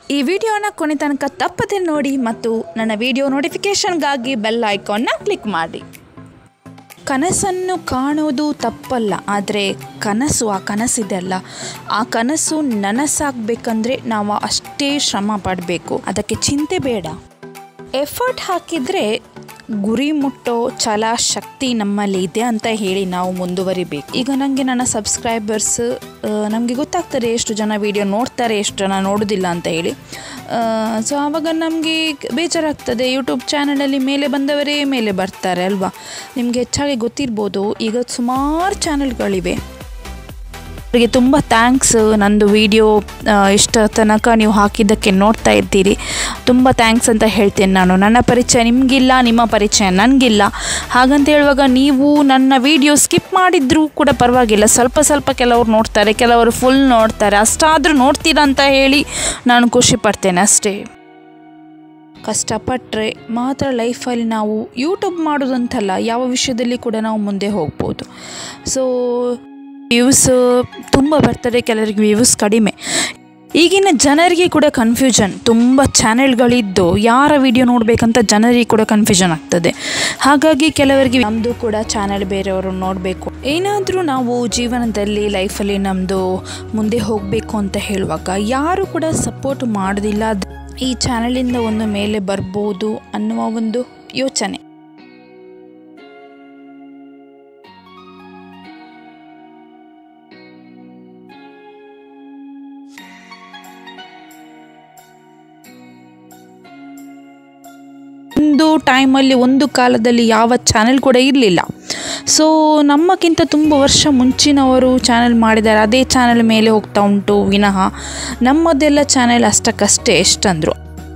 ಈ ವಿಡಿಯೋನ ಕೊನೆ ತನಕ ತಪ್ಪದೆ ನೋಡಿ ಮತ್ತು ನನ್ನ ವಿಡಿಯೋ ನೋಟಿಫಿಕೇಷನ್ಗಾಗಿ ಬೆಲ್ ಐಕಾನ್ನ ಕ್ಲಿಕ್ ಮಾಡಿ ಕನಸನ್ನು ಕಾಣುವುದು ತಪ್ಪಲ್ಲ ಆದರೆ ಕನಸು ಆ ಕನಸಿದೆ ಅಲ್ಲ ಆ ಕನಸು ನನಸಾಗಬೇಕಂದ್ರೆ ನಾವು ಅಷ್ಟೇ ಶ್ರಮ ಪಡಬೇಕು ಅದಕ್ಕೆ ಚಿಂತೆ ಬೇಡ ಎಫರ್ಟ್ ಹಾಕಿದರೆ ಗುರಿ ಮುಟ್ಟೋ ಛಲ ಶಕ್ತಿ ನಮ್ಮಲ್ಲಿ ಇದೆ ಅಂತ ಹೇಳಿ ನಾವು ಮುಂದುವರಿಬೇಕು ಈಗ ನನಗೆ ನನ್ನ ಸಬ್ಸ್ಕ್ರೈಬರ್ಸ್ ನಮಗೆ ಗೊತ್ತಾಗ್ತದೆ ಎಷ್ಟು ಜನ ವಿಡಿಯೋ ನೋಡ್ತಾರೆ ಎಷ್ಟು ಜನ ನೋಡೋದಿಲ್ಲ ಅಂತ ಹೇಳಿ ಸೊ ಆವಾಗ ನಮಗೆ ಬೇಜಾರಾಗ್ತದೆ ಯೂಟ್ಯೂಬ್ ಚಾನಲಲ್ಲಿ ಮೇಲೆ ಬಂದವರೇ ಮೇಲೆ ಬರ್ತಾರೆ ಅಲ್ವಾ ನಿಮಗೆ ಹೆಚ್ಚಾಗಿ ಗೊತ್ತಿರ್ಬೋದು ಈಗ ಸುಮಾರು ಚಾನಲ್ಗಳಿವೆ ಅವರಿಗೆ ತುಂಬ ಥ್ಯಾಂಕ್ಸ್ ನಂದು ವಿಡಿಯೋ ಇಷ್ಟ ತನಕ ನೀವು ಹಾಕಿದ್ದಕ್ಕೆ ನೋಡ್ತಾ ಇದ್ದೀರಿ ತುಂಬ ಥ್ಯಾಂಕ್ಸ್ ಅಂತ ಹೇಳ್ತೇನೆ ನಾನು ನನ್ನ ಪರಿಚಯ ನಿಮಗಿಲ್ಲ ನಿಮ್ಮ ಪರಿಚಯ ನನಗಿಲ್ಲ ಹಾಗಂತ ಹೇಳುವಾಗ ನೀವು ನನ್ನ ವಿಡಿಯೋ ಸ್ಕಿಪ್ ಮಾಡಿದರೂ ಕೂಡ ಪರವಾಗಿಲ್ಲ ಸ್ವಲ್ಪ ಸ್ವಲ್ಪ ಕೆಲವರು ನೋಡ್ತಾರೆ ಕೆಲವರು ಫುಲ್ ನೋಡ್ತಾರೆ ಅಷ್ಟಾದರೂ ನೋಡ್ತೀರಾ ಅಂತ ಹೇಳಿ ನಾನು ಖುಷಿ ಪಡ್ತೇನೆ ಅಷ್ಟೇ ಕಷ್ಟಪಟ್ಟರೆ ಮಾತ್ರ ಲೈಫಲ್ಲಿ ನಾವು ಯೂಟ್ಯೂಬ್ ಮಾಡೋದಂತಲ್ಲ ಯಾವ ವಿಷಯದಲ್ಲಿ ಕೂಡ ನಾವು ಮುಂದೆ ಹೋಗ್ಬೋದು ಸೊ ವ್ಯೂಸ್ ತುಂಬ ಬರ್ತದೆ ಕೆಲವರಿಗೆ ವ್ಯೂಸ್ ಕಡಿಮೆ ಈಗಿನ ಜನರಿಗೆ ಕೂಡ ಕನ್ಫ್ಯೂಷನ್ ತುಂಬ ಚಾನೆಲ್ಗಳಿದ್ದು ಯಾರ ವಿಡಿಯೋ ನೋಡಬೇಕಂತ ಜನರಿಗೆ ಕೂಡ ಕನ್ಫ್ಯೂಷನ್ ಆಗ್ತದೆ ಹಾಗಾಗಿ ಕೆಲವರಿಗೆ ನಮ್ಮದು ಕೂಡ ಚಾನೆಲ್ ಬೇರೆಯವರು ನೋಡಬೇಕು ಏನಾದರೂ ನಾವು ಜೀವನದಲ್ಲಿ ಲೈಫಲ್ಲಿ ನಮ್ಮದು ಮುಂದೆ ಹೋಗಬೇಕು ಅಂತ ಹೇಳುವಾಗ ಯಾರು ಕೂಡ ಸಪೋರ್ಟ್ ಮಾಡೋದಿಲ್ಲ ಈ ಚಾನಲಿಂದ ಒಂದು ಮೇಲೆ ಬರ್ಬೋದು ಅನ್ನುವ ಒಂದು ಯೋಚನೆ ಒಂದು ಟೈಮಲ್ಲಿ ಒಂದು ಕಾಲದಲ್ಲಿ ಯಾವ ಚಾನೆಲ್ ಕೂಡ ಇರಲಿಲ್ಲ ಸೊ ನಮ್ಮಕ್ಕಿಂತ ತುಂಬ ವರ್ಷ ಮುಂಚಿನವರು ಚಾನೆಲ್ ಮಾಡಿದ್ದಾರೆ ಅದೇ ಚಾನೆಲ್ ಮೇಲೆ ಹೋಗ್ತಾ ಉಂಟು ವಿನಃ ನಮ್ಮದೆಲ್ಲ ಚಾನೆಲ್ ಅಷ್ಟಕ್ಕಷ್ಟೇ ಎಷ್ಟಂದರು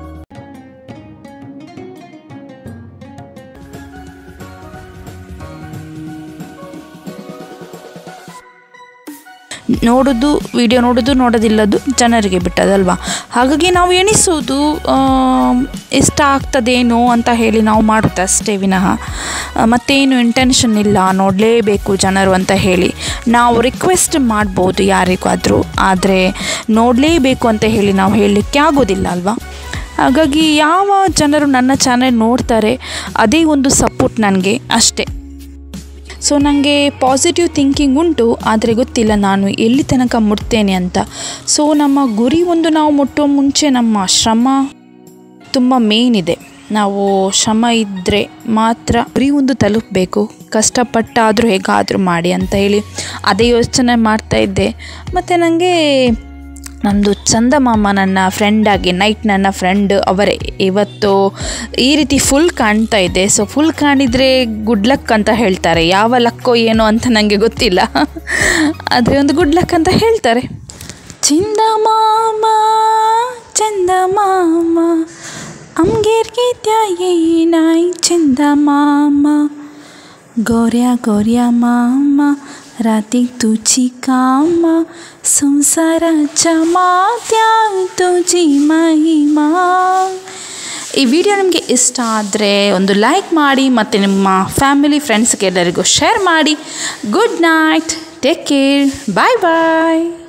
ನೋಡೋದು ವಿಡಿಯೋ ನೋಡೋದು ನೋಡೋದಿಲ್ಲದು ಜನರಿಗೆ ಬಿಟ್ಟದಲ್ವಾ ಹಾಗಾಗಿ ನಾವು ಎಣಿಸೋದು ಇಷ್ಟ ಆಗ್ತದೇನೋ ಅಂತ ಹೇಳಿ ನಾವು ಮಾಡುತ್ತೆ ಅಷ್ಟೇ ವಿನಃ ಮತ್ತೇನು ಇಂಟೆನ್ಷನ್ ಇಲ್ಲ ನೋಡಲೇಬೇಕು ಜನರು ಅಂತ ಹೇಳಿ ನಾವು ರಿಕ್ವೆಸ್ಟ್ ಮಾಡ್ಬೋದು ಯಾರಿಗಾದರೂ ಆದರೆ ನೋಡಲೇಬೇಕು ಅಂತ ಹೇಳಿ ನಾವು ಹೇಳಲಿಕ್ಕೆ ಆಗೋದಿಲ್ಲ ಅಲ್ವಾ ಹಾಗಾಗಿ ಯಾವ ಜನರು ನನ್ನ ಚಾನೆಲ್ ನೋಡ್ತಾರೆ ಅದೇ ಒಂದು ಸಪೋರ್ಟ್ ನನಗೆ ಅಷ್ಟೇ ಸೊ ನನಗೆ ಪಾಸಿಟಿವ್ ಥಿಂಕಿಂಗ್ ಉಂಟು ಆದರೆ ಗೊತ್ತಿಲ್ಲ ನಾನು ಎಲ್ಲಿ ತನಕ ಮುಟ್ತೇನೆ ಅಂತ ಸೊ ನಮ್ಮ ಗುರಿ ಒಂದು ನಾವು ಮುಟ್ಟುವ ಮುಂಚೆ ನಮ್ಮ ಶ್ರಮ ತುಂಬ ಮೇನ್ ಇದೆ ನಾವು ಶ್ರಮ ಇದ್ದರೆ ಮಾತ್ರ ಗುರಿ ಒಂದು ತಲುಪಬೇಕು ಕಷ್ಟಪಟ್ಟಾದರೂ ಹೇಗಾದರೂ ಮಾಡಿ ಅಂತ ಹೇಳಿ ಅದೇ ಯೋಚನೆ ಮಾಡ್ತಾ ಇದ್ದೆ ಮತ್ತು ನನಗೆ ನಮ್ಮದು ಚಂದಮಾಮ ನನ್ನ ಫ್ರೆಂಡಾಗಿ ನೈಟ್ ನನ್ನ ಫ್ರೆಂಡ್ ಅವರೇ ಇವತ್ತು ಈ ರೀತಿ ಫುಲ್ ಕಾಣ್ತಾ ಇದೆ ಸೊ ಫುಲ್ ಕಾಣಿದರೆ ಗುಡ್ ಲಕ್ ಅಂತ ಹೇಳ್ತಾರೆ ಯಾವ ಲಕ್ಕೋ ಏನೋ ಅಂತ ನನಗೆ ಗೊತ್ತಿಲ್ಲ ಆದರೆ ಒಂದು ಗುಡ್ ಲಕ್ ಅಂತ ಹೇಳ್ತಾರೆ ಚಂದಮಾಮ ಚಂದಮಾಮ ಅಮ್ಗೇರ್ಗೆ ತ್ಯಾಯೇನಾಯ್ ಚಂದಮಾಮ गोऱ्या गोऱ्या मामा रातीक तुझी कामा संसाराच्या मात्यात तुझी महिमा ಈ ವಿಡಿಯೋ ನಿಮಗೆ ಇಷ್ಟ ಆದರೆ ಒಂದು ಲೈಕ್ ಮಾಡಿ ಮತ್ತು ನಿಮ್ಮ ಫ್ಯಾಮಿಲಿ ಫ್ರೆಂಡ್ಸ್ಗೆ ಎಲ್ಲರಿಗೂ ಶೇರ್ ಮಾಡಿ good night take care bye ಬಾಯ್